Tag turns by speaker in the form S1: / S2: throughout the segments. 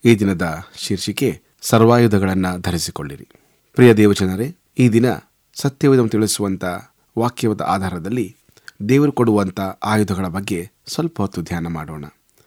S1: ಈ ದಿನದ ಶೀರ್ಷಿಕೆ ಸರ್ವಾಯುಧಗಳನ್ನು ಧರಿಸಿಕೊಳ್ಳಿರಿ ಪ್ರಿಯ ದೇವಜನರೇ ಈ ದಿನ ಸತ್ಯವೇದವನ್ನು ತಿಳಿಸುವಂಥ ವಾಕ್ಯದ ಆಧಾರದಲ್ಲಿ ದೇವರು ಕೊಡುವಂಥ ಆಯುಧಗಳ ಬಗ್ಗೆ ಸ್ವಲ್ಪ ಹೊತ್ತು ಧ್ಯಾನ ಮಾಡೋಣ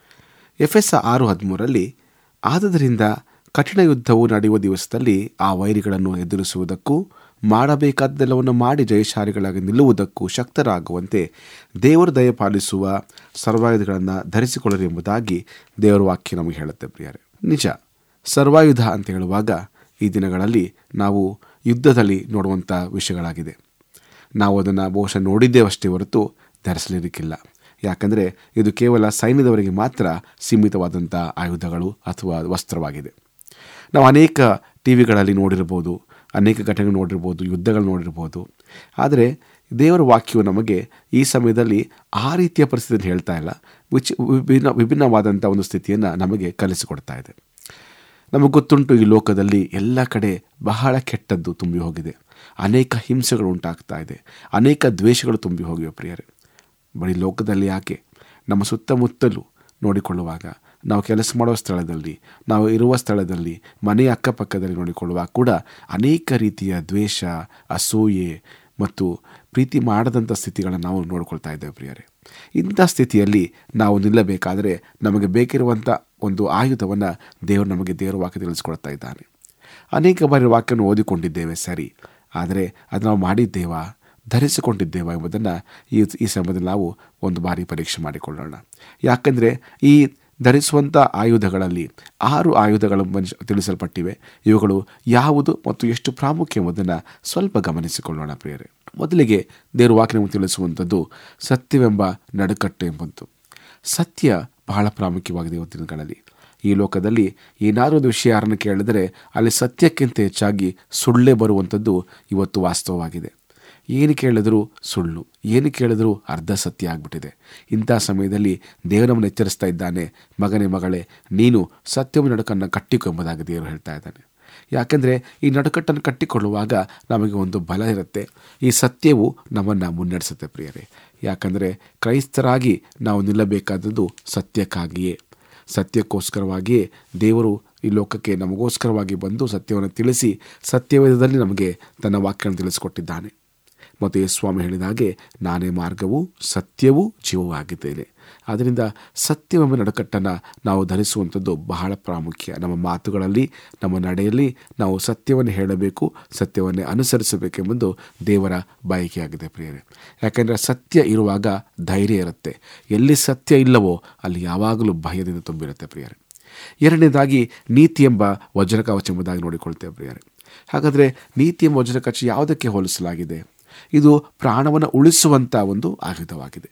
S1: ಎಫ್ ಎಸ್ ಆರು ಹದಿಮೂರರಲ್ಲಿ ಆದುದರಿಂದ ಕಠಿಣ ಯುದ್ಧವು ನಡೆಯುವ ದಿವಸದಲ್ಲಿ ಆ ವೈರಿಗಳನ್ನು ಎದುರಿಸುವುದಕ್ಕೂ ಮಾಡಬೇಕಾದ್ದೆಲ್ಲವನ್ನು ಮಾಡಿ ಜಯಶಾಲಿಗಳಾಗಿ ನಿಲ್ಲುವುದಕ್ಕೂ ಶಕ್ತರಾಗುವಂತೆ ದೇವರು ದಯಪಾಲಿಸುವ ಸರ್ವಾಯುಧಗಳನ್ನು ಧರಿಸಿಕೊಳ್ಳರು ಎಂಬುದಾಗಿ ದೇವರ ವಾಕ್ಯ ನಮಗೆ ಹೇಳುತ್ತೆ ಪ್ರಿಯರೇ ನಿಜ ಸರ್ವಾಯುಧ ಅಂತ ಹೇಳುವಾಗ ಈ ದಿನಗಳಲ್ಲಿ ನಾವು ಯುದ್ಧದಲ್ಲಿ ನೋಡುವಂಥ ವಿಷಯಗಳಾಗಿದೆ ನಾವು ಅದನ್ನು ಬಹುಶಃ ನೋಡಿದ್ದೇವಷ್ಟೇ ಹೊರತು ಧರಿಸಲಿಕ್ಕಿಲ್ಲ ಯಾಕಂದರೆ ಇದು ಕೇವಲ ಸೈನ್ಯದವರಿಗೆ ಮಾತ್ರ ಸೀಮಿತವಾದಂಥ ಆಯುಧಗಳು ಅಥವಾ ವಸ್ತ್ರವಾಗಿದೆ ನಾವು ಅನೇಕ ಟಿ ವಿಗಳಲ್ಲಿ ನೋಡಿರ್ಬೋದು ಅನೇಕ ಘಟನೆಗಳು ನೋಡಿರ್ಬೋದು ಯುದ್ಧಗಳು ನೋಡಿರ್ಬೋದು ಆದರೆ ದೇವರ ವಾಕ್ಯವು ನಮಗೆ ಈ ಸಮಯದಲ್ಲಿ ಆ ರೀತಿಯ ಪರಿಸ್ಥಿತಿಯನ್ನು ಹೇಳ್ತಾ ಇಲ್ಲ ವಿಚ್ ವಿಭಿನ್ನ ವಿಭಿನ್ನವಾದಂಥ ಒಂದು ಸ್ಥಿತಿಯನ್ನು ನಮಗೆ ಕಲಿಸಿಕೊಡ್ತಾ ಇದೆ ನಮಗೆ ಗೊತ್ತುಂಟು ಈ ಲೋಕದಲ್ಲಿ ಎಲ್ಲ ಕಡೆ ಬಹಳ ಕೆಟ್ಟದ್ದು ತುಂಬಿ ಹೋಗಿದೆ ಅನೇಕ ಹಿಂಸೆಗಳು ಉಂಟಾಗ್ತಾ ಇದೆ ಅನೇಕ ದ್ವೇಷಗಳು ತುಂಬಿ ಹೋಗಿವೆ ಪ್ರಿಯರೇ ಬರೀ ಲೋಕದಲ್ಲಿ ಯಾಕೆ ನಮ್ಮ ಸುತ್ತಮುತ್ತಲೂ ನೋಡಿಕೊಳ್ಳುವಾಗ ನಾವು ಕೆಲಸ ಮಾಡುವ ಸ್ಥಳದಲ್ಲಿ ನಾವು ಇರುವ ಸ್ಥಳದಲ್ಲಿ ಮನೆಯ ಅಕ್ಕಪಕ್ಕದಲ್ಲಿ ನೋಡಿಕೊಳ್ಳುವಾಗ ಕೂಡ ಅನೇಕ ರೀತಿಯ ದ್ವೇಷ ಅಸೂಯೆ ಮತ್ತು ಪ್ರೀತಿ ಮಾಡದಂಥ ಸ್ಥಿತಿಗಳನ್ನು ನಾವು ನೋಡ್ಕೊಳ್ತಾ ಇದ್ದೇವೆ ಪ್ರಿಯರೇ ಇಂಥ ಸ್ಥಿತಿಯಲ್ಲಿ ನಾವು ನಿಲ್ಲಬೇಕಾದರೆ ನಮಗೆ ಬೇಕಿರುವಂಥ ಒಂದು ಆಯುಧವನ್ನು ದೇವರು ನಮಗೆ ದೇವರ ವಾಕ್ಯ ತಿಳಿಸ್ಕೊಡ್ತಾ ಇದ್ದಾನೆ ಅನೇಕ ಬಾರಿ ವಾಕ್ಯವನ್ನು ಓದಿಕೊಂಡಿದ್ದೇವೆ ಸರಿ ಆದರೆ ಅದು ನಾವು ಮಾಡಿದ್ದೇವಾ ಧರಿಸಿಕೊಂಡಿದ್ದೇವಾ ಎಂಬುದನ್ನು ಈ ಈ ಸಮಯದಲ್ಲಿ ನಾವು ಒಂದು ಬಾರಿ ಪರೀಕ್ಷೆ ಮಾಡಿಕೊಳ್ಳೋಣ ಯಾಕಂದರೆ ಈ ಧರಿಸುವಂಥ ಆಯುಧಗಳಲ್ಲಿ ಆರು ಆಯುಧಗಳು ಮನುಷ್ಯ ತಿಳಿಸಲ್ಪಟ್ಟಿವೆ ಇವುಗಳು ಯಾವುದು ಮತ್ತು ಎಷ್ಟು ಪ್ರಾಮುಖ್ಯ ಎಂಬುದನ್ನು ಸ್ವಲ್ಪ ಗಮನಿಸಿಕೊಳ್ಳೋಣ ಪ್ರಿಯರೇ ಮೊದಲಿಗೆ ದೇವರ ವಾಕ್ಯವನ್ನು ತಿಳಿಸುವಂಥದ್ದು ಸತ್ಯವೆಂಬ ನಡುಕಟ್ಟು ಎಂಬಂತು ಸತ್ಯ ಬಹಳ ಪ್ರಾಮುಖ್ಯವಾಗಿದೆ ಇವತ್ತಿನ ದಿನಗಳಲ್ಲಿ ಈ ಲೋಕದಲ್ಲಿ ಏನಾದರೂ ಒಂದು ವಿಷಯ ಯಾರನ್ನು ಕೇಳಿದರೆ ಅಲ್ಲಿ ಸತ್ಯಕ್ಕಿಂತ ಹೆಚ್ಚಾಗಿ ಸುಳ್ಳೇ ಬರುವಂಥದ್ದು ಇವತ್ತು ವಾಸ್ತವವಾಗಿದೆ ಏನು ಕೇಳಿದರೂ ಸುಳ್ಳು ಏನು ಕೇಳಿದರೂ ಅರ್ಧ ಸತ್ಯ ಆಗಿಬಿಟ್ಟಿದೆ ಇಂಥ ಸಮಯದಲ್ಲಿ ದೇವರನ್ನು ಎಚ್ಚರಿಸ್ತಾ ಇದ್ದಾನೆ ಮಗನೇ ಮಗಳೇ ನೀನು ಸತ್ಯವ ನಡುಕನ್ನು ಕಟ್ಟಿಕೊ ಎಂಬುದಾಗಿ ದೇವರು ಹೇಳ್ತಾ ಇದ್ದಾನೆ ಯಾಕೆಂದರೆ ಈ ನಡುಕಟ್ಟನ್ನು ಕಟ್ಟಿಕೊಳ್ಳುವಾಗ ನಮಗೆ ಒಂದು ಬಲ ಇರುತ್ತೆ ಈ ಸತ್ಯವು ನಮ್ಮನ್ನು ಮುನ್ನಡೆಸುತ್ತೆ ಪ್ರಿಯರೇ ಯಾಕಂದರೆ ಕ್ರೈಸ್ತರಾಗಿ ನಾವು ನಿಲ್ಲಬೇಕಾದದ್ದು ಸತ್ಯಕ್ಕಾಗಿಯೇ ಸತ್ಯಕ್ಕೋಸ್ಕರವಾಗಿಯೇ ದೇವರು ಈ ಲೋಕಕ್ಕೆ ನಮಗೋಸ್ಕರವಾಗಿ ಬಂದು ಸತ್ಯವನ್ನು ತಿಳಿಸಿ ಸತ್ಯವೇದದಲ್ಲಿ ನಮಗೆ ತನ್ನ ವಾಕ್ಯವನ್ನು ತಿಳಿಸಿಕೊಟ್ಟಿದ್ದಾನೆ ಮತ್ತು ಸ್ವಾಮಿ ಹೇಳಿದ ಹಾಗೆ ನಾನೇ ಮಾರ್ಗವು ಸತ್ಯವೂ ಜೀವವೂ ಆಗಿದ್ದೇನೆ ಆದ್ದರಿಂದ ಸತ್ಯವೆಂಬ ನಡುಕಟ್ಟನ್ನು ನಾವು ಧರಿಸುವಂಥದ್ದು ಬಹಳ ಪ್ರಾಮುಖ್ಯ ನಮ್ಮ ಮಾತುಗಳಲ್ಲಿ ನಮ್ಮ ನಡೆಯಲ್ಲಿ ನಾವು ಸತ್ಯವನ್ನು ಹೇಳಬೇಕು ಸತ್ಯವನ್ನೇ ಅನುಸರಿಸಬೇಕೆಂಬುದು ದೇವರ ಬಯಕೆಯಾಗಿದೆ ಪ್ರಿಯರೇ ಯಾಕೆಂದರೆ ಸತ್ಯ ಇರುವಾಗ ಧೈರ್ಯ ಇರುತ್ತೆ ಎಲ್ಲಿ ಸತ್ಯ ಇಲ್ಲವೋ ಅಲ್ಲಿ ಯಾವಾಗಲೂ ಭಯದಿಂದ ತುಂಬಿರುತ್ತೆ ಪ್ರಿಯರೇ ಎರಡನೇದಾಗಿ ನೀತಿ ಎಂಬ ವಜ್ರಕವಚ ಎಂಬುದಾಗಿ ನೋಡಿಕೊಳ್ತೇವೆ ಪ್ರಿಯರೇ ಹಾಗಾದರೆ ನೀತಿ ಎಂಬ ವಜ್ರಕವಚ ಯಾವುದಕ್ಕೆ ಹೋಲಿಸಲಾಗಿದೆ ಇದು ಪ್ರಾಣವನ್ನು ಉಳಿಸುವಂಥ ಒಂದು ಆಯುಧವಾಗಿದೆ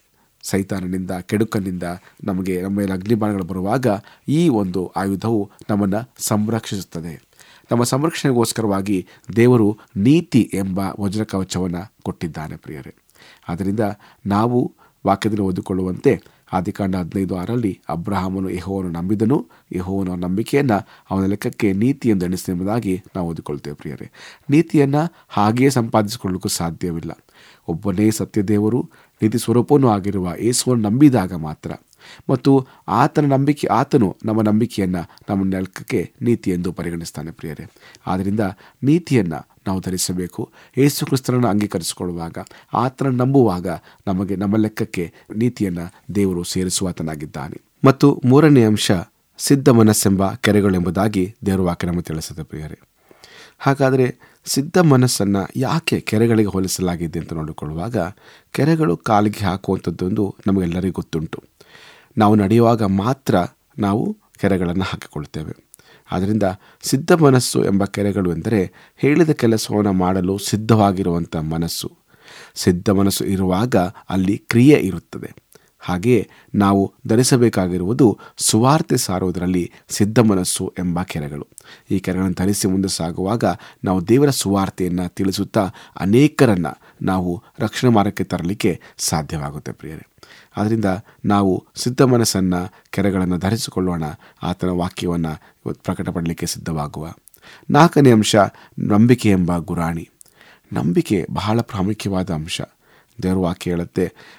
S1: ಸೈತಾನನಿಂದ ಕೆಡುಕನಿಂದ ನಮಗೆ ನಮ್ಮ ಮೇಲೆ ಅಗ್ನಿಬಾಣಗಳು ಬರುವಾಗ ಈ ಒಂದು ಆಯುಧವು ನಮ್ಮನ್ನು ಸಂರಕ್ಷಿಸುತ್ತದೆ ನಮ್ಮ ಸಂರಕ್ಷಣೆಗೋಸ್ಕರವಾಗಿ ದೇವರು ನೀತಿ ಎಂಬ ವಜ್ರಕವಚವನ್ನು ಕೊಟ್ಟಿದ್ದಾನೆ ಪ್ರಿಯರೇ ಆದ್ದರಿಂದ ನಾವು ವಾಕ್ಯದಲ್ಲಿ ಓದಿಕೊಳ್ಳುವಂತೆ ಆದಿಕಾಂಡ ಹದಿನೈದು ಆರಲ್ಲಿ ಅಬ್ರಹಾಮನು ಯಹೋವನ್ನು ನಂಬಿದನು ಯಹೋವನ ನಂಬಿಕೆಯನ್ನು ಅವನ ಲೆಕ್ಕಕ್ಕೆ ನೀತಿ ಎಂದು ಎಣಿಸಿದೆಂಬುದಾಗಿ ನಾವು ಓದಿಕೊಳ್ತೇವೆ ಪ್ರಿಯರೇ ನೀತಿಯನ್ನು ಹಾಗೆಯೇ ಸಂಪಾದಿಸಿಕೊಳ್ಳಲಿಕ್ಕೂ ಸಾಧ್ಯವಿಲ್ಲ ಒಬ್ಬನೇ ಸತ್ಯದೇವರು ನೀತಿ ಸ್ವರೂಪವೂ ಆಗಿರುವ ಯೇಸುವನ್ನು ನಂಬಿದಾಗ ಮಾತ್ರ ಮತ್ತು ಆತನ ನಂಬಿಕೆ ಆತನು ನಮ್ಮ ನಂಬಿಕೆಯನ್ನು ನಮ್ಮ ಲೆಕ್ಕಕ್ಕೆ ನೀತಿ ಎಂದು ಪರಿಗಣಿಸ್ತಾನೆ ಪ್ರಿಯರೇ ಆದ್ದರಿಂದ ನೀತಿಯನ್ನು ನಾವು ಧರಿಸಬೇಕು ಯೇಸು ಕ್ರಿಸ್ತನನ್ನು ಅಂಗೀಕರಿಸಿಕೊಳ್ಳುವಾಗ ಆತನ ನಂಬುವಾಗ ನಮಗೆ ನಮ್ಮ ಲೆಕ್ಕಕ್ಕೆ ನೀತಿಯನ್ನು ದೇವರು ಸೇರಿಸುವಾತನಾಗಿದ್ದಾನೆ ಮತ್ತು ಮೂರನೇ ಅಂಶ ಸಿದ್ಧ ಮನಸ್ಸೆಂಬ ಕೆರೆಗಳೆಂಬುದಾಗಿ ದೇವರ ವಾಕ್ಯ ನಮಗೆ ತಿಳಿಸುತ್ತೆ ಪ್ರಿಯರೇ ಹಾಗಾದರೆ ಸಿದ್ಧ ಮನಸ್ಸನ್ನು ಯಾಕೆ ಕೆರೆಗಳಿಗೆ ಹೋಲಿಸಲಾಗಿದೆ ಅಂತ ನೋಡಿಕೊಳ್ಳುವಾಗ ಕೆರೆಗಳು ಕಾಲಿಗೆ ಹಾಕುವಂಥದ್ದೊಂದು ನಮಗೆಲ್ಲರಿಗೂ ಗೊತ್ತುಂಟು ನಾವು ನಡೆಯುವಾಗ ಮಾತ್ರ ನಾವು ಕೆರೆಗಳನ್ನು ಹಾಕಿಕೊಳ್ತೇವೆ ಆದ್ದರಿಂದ ಸಿದ್ಧ ಮನಸ್ಸು ಎಂಬ ಕೆರೆಗಳು ಎಂದರೆ ಹೇಳಿದ ಕೆಲಸವನ್ನು ಮಾಡಲು ಸಿದ್ಧವಾಗಿರುವಂಥ ಮನಸ್ಸು ಸಿದ್ಧ ಮನಸ್ಸು ಇರುವಾಗ ಅಲ್ಲಿ ಕ್ರಿಯೆ ಇರುತ್ತದೆ ಹಾಗೆಯೇ ನಾವು ಧರಿಸಬೇಕಾಗಿರುವುದು ಸುವಾರ್ತೆ ಸಾರುವುದರಲ್ಲಿ ಸಿದ್ಧ ಮನಸ್ಸು ಎಂಬ ಕೆರೆಗಳು ಈ ಕೆರೆಗಳನ್ನು ಧರಿಸಿ ಮುಂದೆ ಸಾಗುವಾಗ ನಾವು ದೇವರ ಸುವಾರ್ತೆಯನ್ನು ತಿಳಿಸುತ್ತಾ ಅನೇಕರನ್ನು ನಾವು ರಕ್ಷಣಾ ಮಾರ್ಗಕ್ಕೆ ತರಲಿಕ್ಕೆ ಸಾಧ್ಯವಾಗುತ್ತೆ ಪ್ರಿಯರೇ ಆದ್ದರಿಂದ ನಾವು ಸಿದ್ಧ ಮನಸ್ಸನ್ನು ಕೆರೆಗಳನ್ನು ಧರಿಸಿಕೊಳ್ಳೋಣ ಆತನ ವಾಕ್ಯವನ್ನು ಪ್ರಕಟಪಡಲಿಕ್ಕೆ ಸಿದ್ಧವಾಗುವ ನಾಲ್ಕನೇ ಅಂಶ ನಂಬಿಕೆ ಎಂಬ ಗುರಾಣಿ ನಂಬಿಕೆ ಬಹಳ ಪ್ರಾಮುಖ್ಯವಾದ ಅಂಶ ದೇವರ ವಾಕ್ಯ ಹೇಳುತ್ತೆ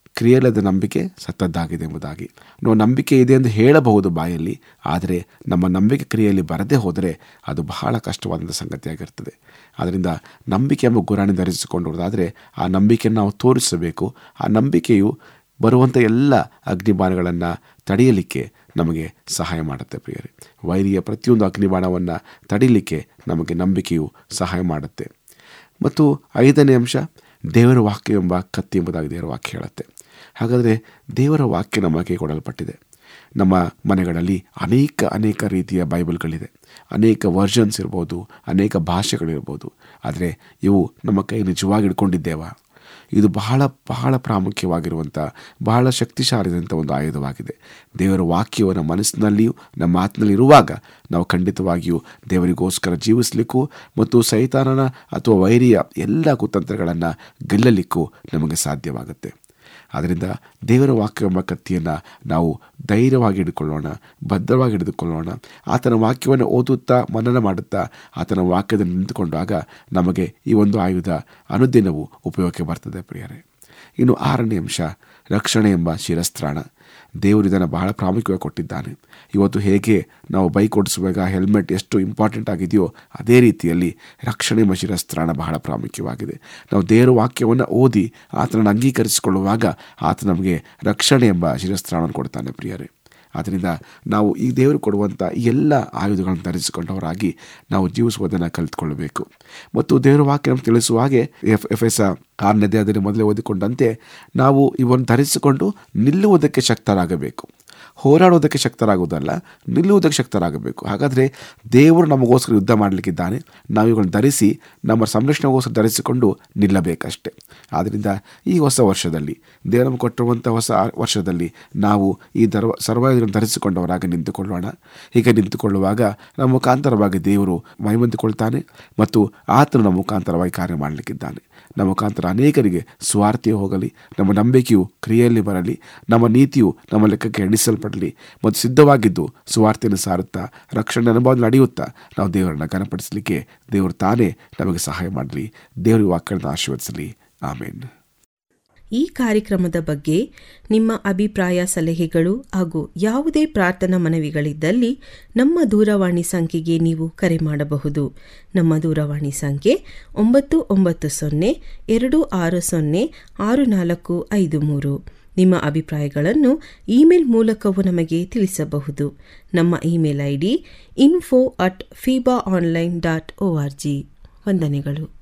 S1: ಕ್ರಿಯೆಲ್ಲದ ನಂಬಿಕೆ ಸತ್ತದ್ದಾಗಿದೆ ಎಂಬುದಾಗಿ ನಾವು ನಂಬಿಕೆ ಇದೆ ಎಂದು ಹೇಳಬಹುದು ಬಾಯಲ್ಲಿ ಆದರೆ ನಮ್ಮ ನಂಬಿಕೆ ಕ್ರಿಯೆಯಲ್ಲಿ ಬರದೇ ಹೋದರೆ ಅದು ಬಹಳ ಕಷ್ಟವಾದಂಥ ಸಂಗತಿಯಾಗಿರ್ತದೆ ಆದ್ದರಿಂದ ನಂಬಿಕೆ ಎಂಬ ಗುರಾಣಿ ಧರಿಸಿಕೊಂಡೋದಾದರೆ ಆ ನಂಬಿಕೆಯನ್ನು ನಾವು ತೋರಿಸಬೇಕು ಆ ನಂಬಿಕೆಯು ಬರುವಂಥ ಎಲ್ಲ ಅಗ್ನಿಬಾಣಗಳನ್ನು ತಡೆಯಲಿಕ್ಕೆ ನಮಗೆ ಸಹಾಯ ಮಾಡುತ್ತೆ ಪ್ರಿಯರೇ ವೈರಿಯ ಪ್ರತಿಯೊಂದು ಅಗ್ನಿಬಾಣವನ್ನು ತಡೀಲಿಕ್ಕೆ ನಮಗೆ ನಂಬಿಕೆಯು ಸಹಾಯ ಮಾಡುತ್ತೆ ಮತ್ತು ಐದನೇ ಅಂಶ ದೇವರ ವಾಕ್ಯ ಎಂಬ ಕತ್ತಿ ಎಂಬುದಾಗಿ ದೇವರ ವಾಕ್ಯ ಹೇಳುತ್ತೆ ಹಾಗಾದರೆ ದೇವರ ವಾಕ್ಯ ನಮಗೆ ಕೊಡಲ್ಪಟ್ಟಿದೆ ನಮ್ಮ ಮನೆಗಳಲ್ಲಿ ಅನೇಕ ಅನೇಕ ರೀತಿಯ ಬೈಬಲ್ಗಳಿದೆ ಅನೇಕ ವರ್ಷನ್ಸ್ ಇರ್ಬೋದು ಅನೇಕ ಭಾಷೆಗಳಿರ್ಬೋದು ಆದರೆ ಇವು ನಮ್ಮ ಕೈ ನಿಜವಾಗಿ ಇಟ್ಕೊಂಡಿದ್ದೇವಾ ಇದು ಬಹಳ ಬಹಳ ಪ್ರಾಮುಖ್ಯವಾಗಿರುವಂಥ ಬಹಳ ಶಕ್ತಿಶಾಲಿದಂಥ ಒಂದು ಆಯುಧವಾಗಿದೆ ದೇವರ ವಾಕ್ಯವು ನಮ್ಮ ಮನಸ್ಸಿನಲ್ಲಿಯೂ ನಮ್ಮ ಆತ್ಮನಲ್ಲಿ ಇರುವಾಗ ನಾವು ಖಂಡಿತವಾಗಿಯೂ ದೇವರಿಗೋಸ್ಕರ ಜೀವಿಸಲಿಕ್ಕೂ ಮತ್ತು ಸೈತಾನನ ಅಥವಾ ವೈರಿಯ ಎಲ್ಲ ಕುತಂತ್ರಗಳನ್ನು ಗೆಲ್ಲಲಿಕ್ಕೂ ನಮಗೆ ಸಾಧ್ಯವಾಗುತ್ತೆ ಆದ್ದರಿಂದ ದೇವರ ವಾಕ್ಯ ಎಂಬ ಕತ್ತಿಯನ್ನು ನಾವು ಧೈರ್ಯವಾಗಿ ಹಿಡಿದುಕೊಳ್ಳೋಣ ಭದ್ರವಾಗಿ ಹಿಡಿದುಕೊಳ್ಳೋಣ ಆತನ ವಾಕ್ಯವನ್ನು ಓದುತ್ತಾ ಮನನ ಮಾಡುತ್ತಾ ಆತನ ವಾಕ್ಯದಲ್ಲಿ ನಿಂತುಕೊಂಡಾಗ ನಮಗೆ ಈ ಒಂದು ಆಯುಧ ಅನುದಿನವೂ ಉಪಯೋಗಕ್ಕೆ ಬರ್ತದೆ ಪ್ರಿಯರೇ ಇನ್ನು ಆರನೇ ಅಂಶ ರಕ್ಷಣೆ ಎಂಬ ಶಿರಸ್ತ್ರಾಣ ದೇವರು ಇದನ್ನು ಬಹಳ ಪ್ರಾಮುಖ್ಯವಾಗಿ ಕೊಟ್ಟಿದ್ದಾನೆ ಇವತ್ತು ಹೇಗೆ ನಾವು ಬೈಕ್ ಓಡಿಸುವಾಗ ಹೆಲ್ಮೆಟ್ ಎಷ್ಟು ಇಂಪಾರ್ಟೆಂಟ್ ಆಗಿದೆಯೋ ಅದೇ ರೀತಿಯಲ್ಲಿ ರಕ್ಷಣೆ ಎಂಬ ಶಿರಸ್ತ್ರಾಣ ಬಹಳ ಪ್ರಾಮುಖ್ಯವಾಗಿದೆ ನಾವು ದೇವರ ವಾಕ್ಯವನ್ನು ಓದಿ ಆತನನ್ನು ಅಂಗೀಕರಿಸಿಕೊಳ್ಳುವಾಗ ಆತ ನಮಗೆ ರಕ್ಷಣೆ ಎಂಬ ಶಿರಸ್ತ್ರಾಣವನ್ನು ಕೊಡ್ತಾನೆ ಪ್ರಿಯರೇ ಆದ್ದರಿಂದ ನಾವು ಈ ದೇವರು ಕೊಡುವಂಥ ಈ ಎಲ್ಲ ಆಯುಧಗಳನ್ನು ಧರಿಸಿಕೊಂಡವರಾಗಿ ನಾವು ಜೀವಿಸುವುದನ್ನು ಕಲಿತುಕೊಳ್ಳಬೇಕು ಮತ್ತು ದೇವರ ವಾಕ್ಯ ತಿಳಿಸುವ ಹಾಗೆ ಎಫ್ ಎಫ್ ಎಸ್ ಆರನೇದೇ ಅದನ್ನು ಮೊದಲೇ ಓದಿಕೊಂಡಂತೆ ನಾವು ಇವನ್ನು ಧರಿಸಿಕೊಂಡು ನಿಲ್ಲುವುದಕ್ಕೆ ಶಕ್ತರಾಗಬೇಕು ಹೋರಾಡುವುದಕ್ಕೆ ಶಕ್ತರಾಗುವುದಲ್ಲ ನಿಲ್ಲುವುದಕ್ಕೆ ಶಕ್ತರಾಗಬೇಕು ಹಾಗಾದರೆ ದೇವರು ನಮಗೋಸ್ಕರ ಯುದ್ಧ ಮಾಡಲಿಕ್ಕಿದ್ದಾನೆ ನಾವು ಇವುಗಳನ್ನು ಧರಿಸಿ ನಮ್ಮ ಸಂರಕ್ಷಣೆಗೋಸ್ಕರ ಧರಿಸಿಕೊಂಡು ನಿಲ್ಲಬೇಕಷ್ಟೆ ಆದ್ದರಿಂದ ಈ ಹೊಸ ವರ್ಷದಲ್ಲಿ ದೇವರು ನಮಗೆ ಕೊಟ್ಟಿರುವಂಥ ಹೊಸ ವರ್ಷದಲ್ಲಿ ನಾವು ಈ ದರ್ವ ಸರ್ವಾಯುಧಗಳನ್ನು ಧರಿಸಿಕೊಂಡವರಾಗಿ ನಿಂತುಕೊಳ್ಳೋಣ ಹೀಗೆ ನಿಂತುಕೊಳ್ಳುವಾಗ ನಮ್ಮ ಮುಖಾಂತರವಾಗಿ ದೇವರು ಮೈಮಂದಿಕೊಳ್ತಾನೆ ಮತ್ತು ಆತನು ನಮ್ಮ ಮುಖಾಂತರವಾಗಿ ಕಾರ್ಯ ಮಾಡಲಿಕ್ಕಿದ್ದಾನೆ ನಮ್ಮ ಮುಖಾಂತರ ಅನೇಕರಿಗೆ ಸ್ವಾರ್ಥಿ ಹೋಗಲಿ ನಮ್ಮ ನಂಬಿಕೆಯು ಕ್ರಿಯೆಯಲ್ಲಿ ಬರಲಿ ನಮ್ಮ ನೀತಿಯು ನಮ್ಮ ಲೆಕ್ಕಕ್ಕೆ ಎಣಿಸಲ್ಪಡಲಿ ಮತ್ತು ಸಿದ್ಧವಾಗಿದ್ದು ಸುವಾರ್ತೆಯನ್ನು ಸಾರುತ್ತಾ ರಕ್ಷಣೆ ಅನುಭವ ನಡೆಯುತ್ತಾ ನಾವು ದೇವರನ್ನು ಘನಪಡಿಸಲಿಕ್ಕೆ ದೇವರು ತಾನೇ ನಮಗೆ ಸಹಾಯ ಮಾಡಲಿ ದೇವರ ವಾಕ್ಯಗಳನ್ನು ಆಶೀರ್ವದಿಸಲಿ ಆಮೇನ್
S2: ಈ ಕಾರ್ಯಕ್ರಮದ ಬಗ್ಗೆ ನಿಮ್ಮ ಅಭಿಪ್ರಾಯ ಸಲಹೆಗಳು ಹಾಗೂ ಯಾವುದೇ ಪ್ರಾರ್ಥನಾ ಮನವಿಗಳಿದ್ದಲ್ಲಿ ನಮ್ಮ ದೂರವಾಣಿ ಸಂಖ್ಯೆಗೆ ನೀವು ಕರೆ ಮಾಡಬಹುದು ನಮ್ಮ ದೂರವಾಣಿ ಸಂಖ್ಯೆ ಒಂಬತ್ತು ಒಂಬತ್ತು ಸೊನ್ನೆ ಎರಡು ಆರು ಸೊನ್ನೆ ಆರು ನಾಲ್ಕು ಐದು ಮೂರು ನಿಮ್ಮ ಅಭಿಪ್ರಾಯಗಳನ್ನು ಇಮೇಲ್ ಮೂಲಕವೂ ನಮಗೆ ತಿಳಿಸಬಹುದು ನಮ್ಮ email I D info at ಫೀಬಾ online dot O R G ವಂದನೆಗಳು